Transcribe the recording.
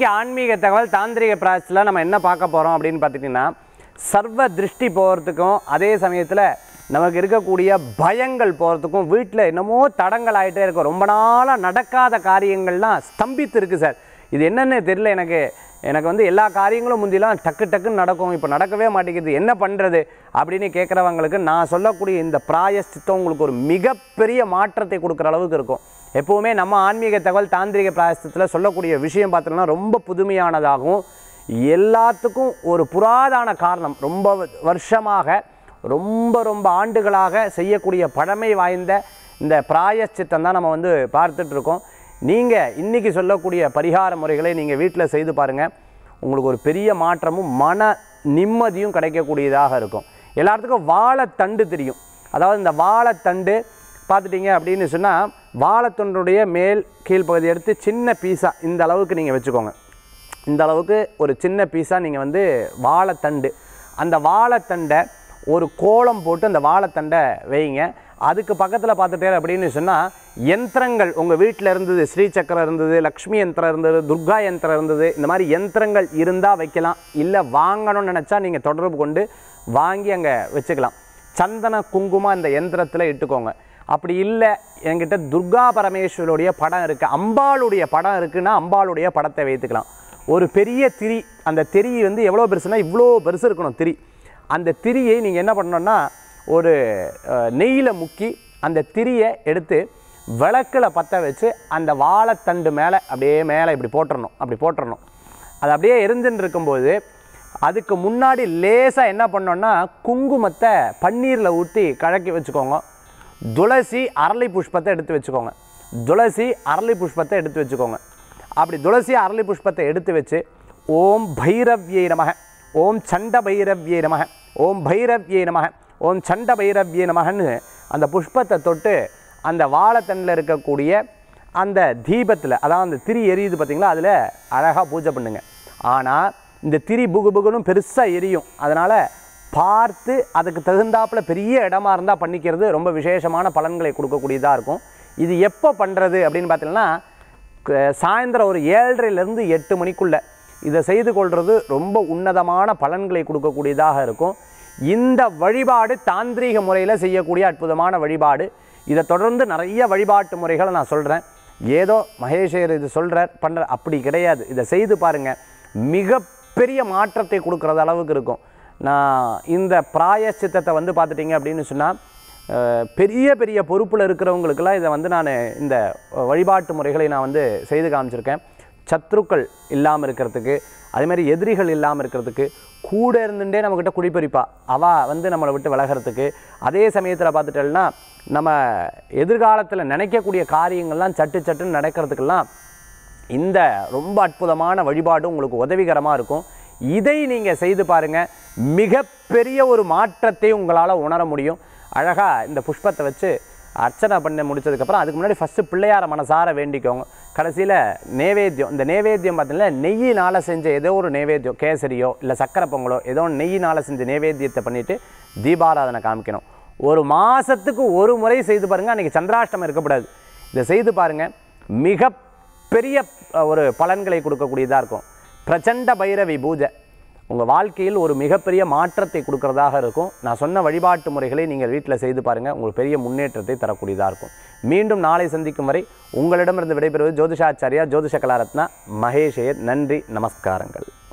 இன்னைக்கு ஆன்மீக தகவல் தாந்திரிக பிராயசத்தில் நம்ம என்ன பார்க்க போகிறோம் அப்படின்னு பார்த்துட்டிங்கன்னா சர்வ திருஷ்டி போகிறதுக்கும் அதே சமயத்தில் நமக்கு இருக்கக்கூடிய பயங்கள் போகிறதுக்கும் வீட்டில் என்னமோ தடங்கள் ஆகிட்டே இருக்கும் ரொம்ப நாளாக நடக்காத காரியங்கள்லாம் ஸ்தம்பித்து இருக்குது சார் இது என்னன்னு தெரியல எனக்கு எனக்கு வந்து எல்லா காரியங்களும் முந்திலாம் டக்கு டக்குன்னு நடக்கும் இப்போ நடக்கவே மாட்டேங்குது என்ன பண்ணுறது அப்படின்னு கேட்குறவங்களுக்கு நான் சொல்லக்கூடிய இந்த பிராயஷ்சித்தம் உங்களுக்கு ஒரு மிகப்பெரிய மாற்றத்தை கொடுக்குற அளவுக்கு இருக்கும் எப்போவுமே நம்ம ஆன்மீக தகவல் தாந்திரிக பிராயசத்தில் சொல்லக்கூடிய விஷயம் பார்த்தோம்னா ரொம்ப புதுமையானதாகவும் எல்லாத்துக்கும் ஒரு புராதான காரணம் ரொம்ப வருஷமாக ரொம்ப ரொம்ப ஆண்டுகளாக செய்யக்கூடிய பழமை வாய்ந்த இந்த பிராயச்சித்தம் தான் நம்ம வந்து பார்த்துட்டு இருக்கோம் நீங்கள் இன்றைக்கி சொல்லக்கூடிய பரிகார முறைகளை நீங்கள் வீட்டில் செய்து பாருங்கள் உங்களுக்கு ஒரு பெரிய மாற்றமும் மன நிம்மதியும் கிடைக்கக்கூடியதாக இருக்கும் எல்லாத்துக்கும் வாழைத்தண்டு தெரியும் அதாவது இந்த வாழைத்தண்டு பார்த்துட்டீங்க அப்படின்னு சொன்னால் வாழைத்தண்டுடைய மேல் கீழ்ப்பகுதி எடுத்து சின்ன பீஸாக இந்த அளவுக்கு நீங்கள் வச்சுக்கோங்க இந்த அளவுக்கு ஒரு சின்ன பீஸாக நீங்கள் வந்து வாழைத்தண்டு அந்த வாழைத்தண்டை ஒரு கோலம் போட்டு அந்த வாழைத்தண்டை வைங்க அதுக்கு பக்கத்தில் பார்த்துட்டே அப்படின்னு சொன்னால் யந்திரங்கள் உங்கள் வீட்டில் இருந்தது ஸ்ரீசக்கரம் இருந்தது லக்ஷ்மி யந்திரம் இருந்தது துர்கா யந்திரம் இருந்தது இந்த மாதிரி யந்திரங்கள் இருந்தால் வைக்கலாம் இல்லை வாங்கணும்னு நினச்சா நீங்கள் தொடர்பு கொண்டு வாங்கி அங்கே வச்சுக்கலாம் சந்தன குங்குமம் அந்த யந்திரத்தில் இட்டுக்கோங்க அப்படி இல்லை என்கிட்ட துர்கா பரமேஸ்வருடைய படம் இருக்குது அம்பாளுடைய படம் இருக்குன்னா அம்பாளுடைய படத்தை வைத்துக்கலாம் ஒரு பெரிய திரி அந்த திரி வந்து எவ்வளோ பெருசுனா இவ்வளோ பெருசு இருக்கணும் திரி அந்த திரியை நீங்கள் என்ன பண்ணணும்னா ஒரு நெய்யில் முக்கி அந்த திரியை எடுத்து விளக்கில் பற்ற வச்சு அந்த வாழைத்தண்டு மேலே அப்படியே மேலே இப்படி போட்டுறணும் அப்படி போட்டுறணும் அது அப்படியே எரிஞ்சுன்னு இருக்கும்போது அதுக்கு முன்னாடி லேசாக என்ன பண்ணோன்னா குங்குமத்தை பன்னீரில் ஊற்றி கலக்கி வச்சுக்கோங்க துளசி அரளி புஷ்பத்தை எடுத்து வச்சுக்கோங்க துளசி அரளி புஷ்பத்தை எடுத்து வச்சுக்கோங்க அப்படி துளசி அரளி புஷ்பத்தை எடுத்து வச்சு ஓம் பைரவ்யை நமக ஓம் சண்ட பைரவ்யை நமக ஓம் பைரவ்யை நமக ஓம் சண்ட பைரவ்யை நமகன்னு அந்த புஷ்பத்தை தொட்டு அந்த வாழைத்தண்டில் இருக்கக்கூடிய அந்த தீபத்தில் அதாவது அந்த திரி எரியுது பார்த்தீங்களா அதில் அழகாக பூஜை பண்ணுங்க ஆனால் இந்த திரி புகு புகுன்னு பெருசாக எரியும் அதனால் பார்த்து அதுக்கு தகுந்தாப்புல பெரிய இடமா இருந்தால் பண்ணிக்கிறது ரொம்ப விசேஷமான பலன்களை கொடுக்கக்கூடியதாக இருக்கும் இது எப்போ பண்ணுறது அப்படின்னு பார்த்தீங்கன்னா க- சாயந்தரம் ஒரு ஏழரைலேருந்து எட்டு மணிக்குள்ளே இதை செய்து கொள்வது ரொம்ப உன்னதமான பலன்களை கொடுக்கக்கூடியதாக இருக்கும் இந்த வழிபாடு தாந்திரீக முறையில் செய்யக்கூடிய அற்புதமான வழிபாடு இதை தொடர்ந்து நிறைய வழிபாட்டு முறைகளை நான் சொல்கிறேன் ஏதோ மகேஷர் இது சொல்கிறார் பண்ணுற அப்படி கிடையாது இதை செய்து பாருங்கள் மிகப்பெரிய மாற்றத்தை கொடுக்குறது அளவுக்கு இருக்கும் நான் இந்த பிராயச்சித்தத்தை வந்து பார்த்துட்டிங்க அப்படின்னு சொன்னால் அஹ், பெரிய பெரிய பொறுப்பில் இருக்கிறவங்களுக்கெல்லாம் இதை வந்து நான் இந்த வழிபாட்டு முறைகளை நான் வந்து செய்து காமிச்சிருக்கேன் சத்ருக்கள் இல்லாமல் இருக்கிறதுக்கு அதே மாதிரி எதிரிகள் இல்லாமல் இருக்கிறதுக்கு கூட இருந்துட்டே நம்மக்கிட்ட குடிப்பறிப்பா அவ வந்து நம்மளை விட்டு விலகிறதுக்கு அதே சமயத்தில் பார்த்துட்டோம்னா நம்ம எதிர்காலத்தில் நினைக்கக்கூடிய காரியங்கள்லாம் சட்டு சட்டுன்னு நடக்கிறதுக்கெல்லாம் இந்த ரொம்ப அற்புதமான வழிபாடு உங்களுக்கு உதவிகரமாக இருக்கும் இதை நீங்கள் செய்து பாருங்கள் மிகப்பெரிய ஒரு மாற்றத்தை உங்களால் உணர முடியும் அழகாக இந்த புஷ்பத்தை வச்சு அர்ச்சனை பண்ண முடிச்சதுக்கப்புறம் அதுக்கு முன்னாடி ஃபஸ்ட்டு பிள்ளையார மனசார வேண்டிக்கோங்க கடைசியில் நேவேத்தியம் இந்த நேவேத்தியம் பார்த்தீங்கன்னா நெய்யினால் செஞ்ச ஏதோ ஒரு நேவேத்தியம் கேசரியோ இல்லை சக்கரை பொங்கலோ ஏதோ ஒன்று நெய்யினால் செஞ்ச நேவேத்தியத்தை பண்ணிவிட்டு தீபாராதனை காமிக்கணும் ஒரு மாதத்துக்கு ஒரு முறை செய்து பாருங்கள் அன்றைக்கி சந்திராஷ்டமம் இருக்கக்கூடாது இதை செய்து பாருங்கள் மிக பெரிய அஹ், ஒரு பலன்களை கொடுக்கக்கூடியதாக இருக்கும் பிரச்சண்ட பைரவி பூஜை உங்கள் வாழ்க்கையில் ஒரு மிகப்பெரிய மாற்றத்தை கொடுக்கறதாக இருக்கும் நான் சொன்ன வழிபாட்டு முறைகளை நீங்கள் வீட்டில் செய்து பாருங்கள் உங்களுக்கு பெரிய முன்னேற்றத்தை தரக்கூடியதாக இருக்கும் மீண்டும் நாளை சந்திக்கும் வரை உங்களிடமிருந்து விடைபெறுவது ஜோதிஷாச்சாரியா ஜோதிஷ கலாரத்னா மகேஷே நன்றி நமஸ்காரங்கள்